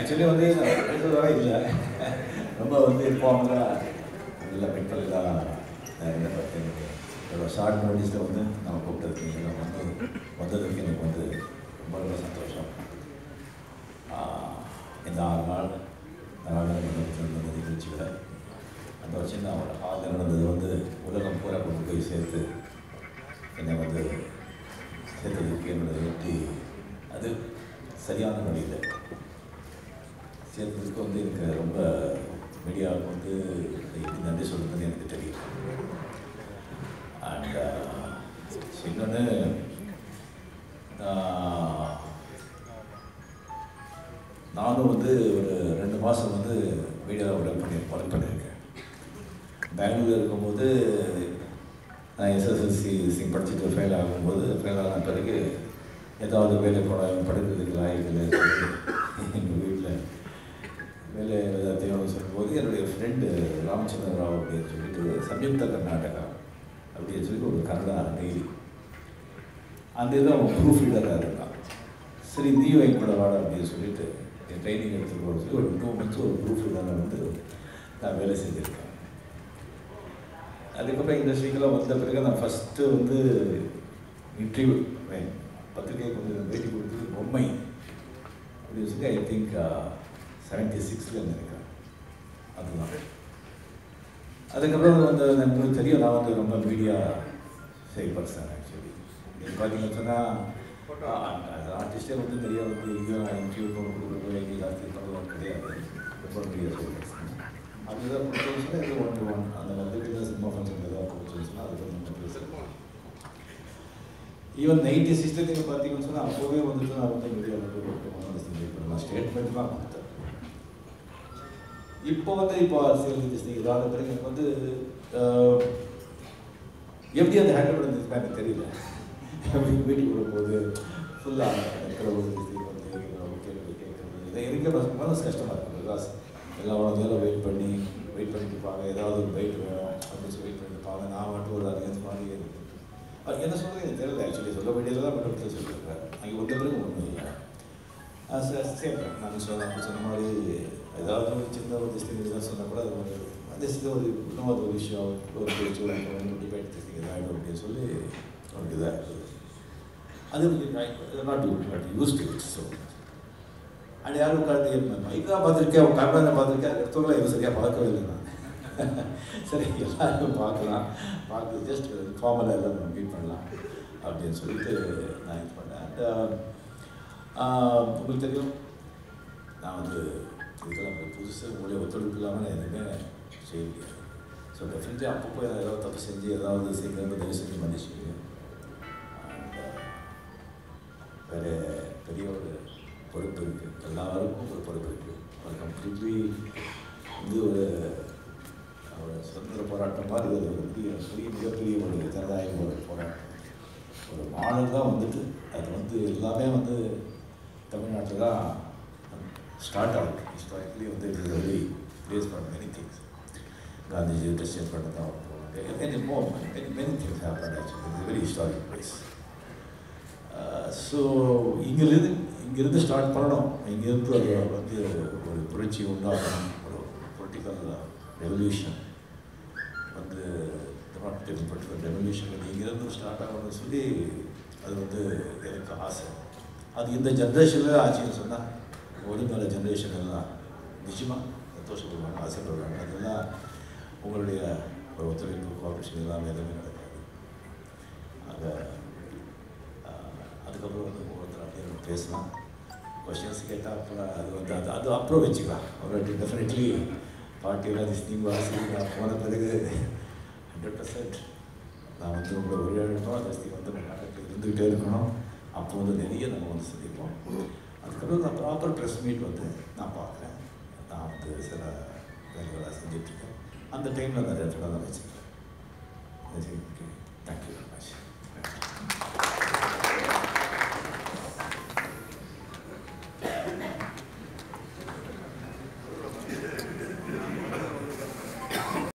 actually வந்து நான் பேசுறது வர இல்லை ரொம்ப வந்து இன்ஃபார்மலாக எல்லா பெண்கள்லாம் நிறைய பற்றி ஒரு ஷார்ட் நோட்டீஸில் வந்து நம்ம கூப்பிட்டதுக்கு எல்லாம் வந்து வந்ததுக்கு எனக்கு வந்து ரொம்ப ரொம்ப சந்தோஷம் ஆஹ் இந்த ஆறு நாள் நாடாளுமன்ற நடந்த நிகழ்ச்சியில் அந்த ஒரு சின்ன ஒரு ஹாலில் நடந்தது வந்து உலகம் பூரா கொண்டு போய் சேர்த்து என்னை வந்து சேர்த்ததுக்கு என்னோட வெற்றி அது சரியான வழியில் சேர்த்ததுக்கு வந்து எனக்கு ரொம்ப மீடியாவுக்கு வந்து எப்படி நன்றி சொல்கிறதுன்னு எனக்கு தெரியல அண்ட் இன்னொன்று நானும் வந்து ஒரு ரெண்டு மாதம் வந்து மீடியாவில் ஒர்க் பண்ணி ஒர்க் பண்ணியிருக்கேன் பெங்களூரில் இருக்கும்போது நான் எஸ்எஸ்எல்சி சிங் படிச்சுட்டு ஃபெயில் ஆகும்போது ஃபெயில் ஆன பிறகு ஏதாவது வேலை போட படுக்கிறதுக்கு லாயக்கில் எங்கள் வீட்டில் வேலை ஏதாத்தையும் சொல்லும்போது என்னுடைய ஃப்ரெண்டு ராமச்சந்திர ராவ் அப்படின்னு சொல்லிட்டு சம்யுக்த கர்நாடகா அப்படின்னு சொல்லி ஒரு கன்னடா டெய்லி அந்த இதில் அவன் ப்ரூஃப் ரீடராக இருந்தான் சரி நீயும் என் கூட வாட அப்படின்னு சொல்லிட்டு என் ட்ரைனிங் எடுத்துகிட்டு போக சொல்லி ஒரு டூ மந்த்ஸ் ஒரு ப்ரூஃப் ரீடராக வந்து நான் வேலை செஞ்சுருக்கேன் அதுக்கப்புறம் இண்டஸ்ட்ரிக்கெல்லாம் வந்த பிறகு நான் ஃபஸ்ட்டு வந்து இன்டர்வியூ பத்திரிகைக்கு வந்து பேட்டி கொடுத்தது பொம்மை அப்படின்னு சொல்லி ஐ திங்க் செவன்டி சிக்ஸில் நினைக்கிறேன் அதுதான் அதுக்கப்புறம் வந்து எனக்கு தெரியும் நான் வந்து ரொம்ப மீடியா சேல் பர்சன் ஆக்சுவலி நீங்கள் பார்த்தீங்கன்னு சொன்னால் ஆர்டிஸ்டே வந்து நிறைய வந்து இங்கே இன்டர்வியூ கொடுக்குறது எங்கே ஜாஸ்தி பண்ணுறது கிடையாது ரொம்ப மீடியா சேல் பர்சன் அதுதான் பிடிச்சதுன்னா இது ஒன் டு ஒன் அந்த வந்து சினிமா ஃபங்க்ஷன் ஏதாவது பிடிச்சதுன்னா அது நம்ம பேசுகிறோம் ஈவன் நைன்டி சிக்ஸ்டி நீங்கள் பார்த்தீங்கன்னு சொன்னால் அப்போவே வந்துட்டு நான் வந்து மீடியாவில் நான் ஸ்டேட்மெண்ட் தான் கொடுத்தேன் இப்போ வந்து இப்போ அரசியல் நிதி இதான பிறகு எனக்கு வந்து ஆஹ், எப்படி அதை ஹேண்டில் பண்ணுறதுக்கு எனக்கு தெரியல எப்படி மீட்டிங் கொடுக்கும்போது ஃபுல்லாக கிரௌடு வந்து கேள்வி கேட்கறது இதை இருக்க மனசு கஷ்டமாக இருக்கும் பிகாஸ் எல்லாம் அவ்வளோ நேரம் வெயிட் பண்ணி வெயிட் பண்ணிட்டு இருப்பாங்க ஏதாவது ஒரு பைட் வேணும் அப்படின்னு சொல்லி வெயிட் பண்ணிட்டு இருப்பாங்க நான் மட்டும் ஒரு அரியன்ஸ் மாதிரி அது என்ன சொல்கிறது எனக்கு தெரியல ஆக்சுவலி சொல்ல வேண்டியதெல்லாம் மட்டும் சொல்லியிருக்கேன் அங்கே வந்த பிறகு ஒன்றும் இல்லை சேம் நான் சொன்ன சொன்ன மாதிரி ஏதாவது ஒரு சின்ன ஒரு திஸ்திங் தான் சொன்னால் கூட அது வந்து திஸ்திங் ஒரு இன்னும் அது ஒரு விஷயம் ஒரு பேச்சு ஒரு டிபேட் திஸ்திங் இதாகிடும் அப்படின்னு சொல்லி ஒரு இதாக இருக்குது அது not you not use to it so அது யாரும் உட்காந்து மைக்காக பார்த்துருக்கேன் அவன் கர்நாடகா பார்த்துருக்கேன் எடுத்தவங்கள இது சரியாக பார்க்கவே இல்லை நான் சரி எல்லாரும் பார்க்கலாம் பார்த்து ஜஸ்ட் ஃபார்மலாக எல்லாம் நம்ம மீட் பண்ணலாம் அப்படின்னு சொல்லிட்டு நான் இது பண்ணேன் அண்ட் உங்களுக்கு தெரியும் நான் வந்து இதுக்கெல்லாம் புதுசாக உங்களுடைய ஒத்துழைப்பு இல்லாமல் நான் எதுவுமே செய்ய முடியாது ஸோ டெஃபினெட்லி அப்பப்போ ஏதாவது தப்பு செஞ்சு ஏதாவது செய்யறது தயவு செஞ்சு மன்னிச்சுக்கோங்க And, வேறு பெரிய ஒரு பொறுப்பு இருக்குது எல்லாருக்கும் ஒரு பொறுப்பு இருக்குது ஒரு கம்ப்ளீட்லி வந்து ஒரு ஒரு சுதந்திர போராட்டம் மாதிரி ஒரு பெரிய பெரிய மிகப்பெரிய ஒரு ஜனநாயக ஒரு போராட்டம் ஒரு மாடல் தான் வந்துட்டு அது வந்து எல்லாமே வந்து தமிழ்நாட்டில் தான் ஸ்டார்ட் ஆகும் ஹிஸ்டாரிக்கலி வந்து it is very place for many things Gandhiji Christian பண்ண தான் many more many many things happen actually it's very historic place so இங்கிருந்து இங்கிருந்து ஸ்டார்ட் பண்ணணும் இங்கேருந்து அது வந்து ஒரு புரட்சி உண்டாகணும் ஒரு பொலிட்டிக்கல் ரெவல்யூஷன் வந்து நாட் பர்டிகுலர் ரெவல்யூஷன் வந்து இங்கேருந்து ஸ்டார்ட் ஆகணும்னு சொல்லி அது வந்து எனக்கு ஆசை அது இந்த ஜென்ரேஷனில் ஆச்சுன்னு சொன்னால் ஒருங்கால ஜென்ரேஷன் எல்லாம் நிச்சயமாக சந்தோஷப்படுவாங்க ஆசைப்படுவாங்க அதெல்லாம் உங்களுடைய ஒரு ஒத்துழைப்பு கோஆப்ரேஷன் எல்லாமே எதுவுமே நடக்காது அதை அதுக்கப்புறம் வந்து ஒவ்வொருத்தர் அப்படியே நம்ம பேசலாம் கொஷின்ஸ் கேட்டால் அப்புறம் அது வந்து அது அது அப்புறம் வச்சுக்கலாம் ஒரு டெஃபினெட்லி பார்ட்டியில் திஸ் திங் வாசி நான் போன பிறகு ஹண்ட்ரட் பர்சன்ட் நான் வந்து உங்களை உரையாடணும் ஜஸ்தி வந்து நம்ம நாட்டுக்கு இருந்துக்கிட்டே இருக்கணும் அப்போ வந்து நிறைய நம்ம வந்து சந்திப்போம் அதுக்கப்புறம் நான் ப்ராப்பர் ப்ரெஸ் மீட் வந்து நான் பார்க்குறேன் நான் வந்து சில வேலைகளை செஞ்சிட்ருக்கேன் அந்த டைமில் நிறைய இடத்துல நான் வச்சுருக்கேன்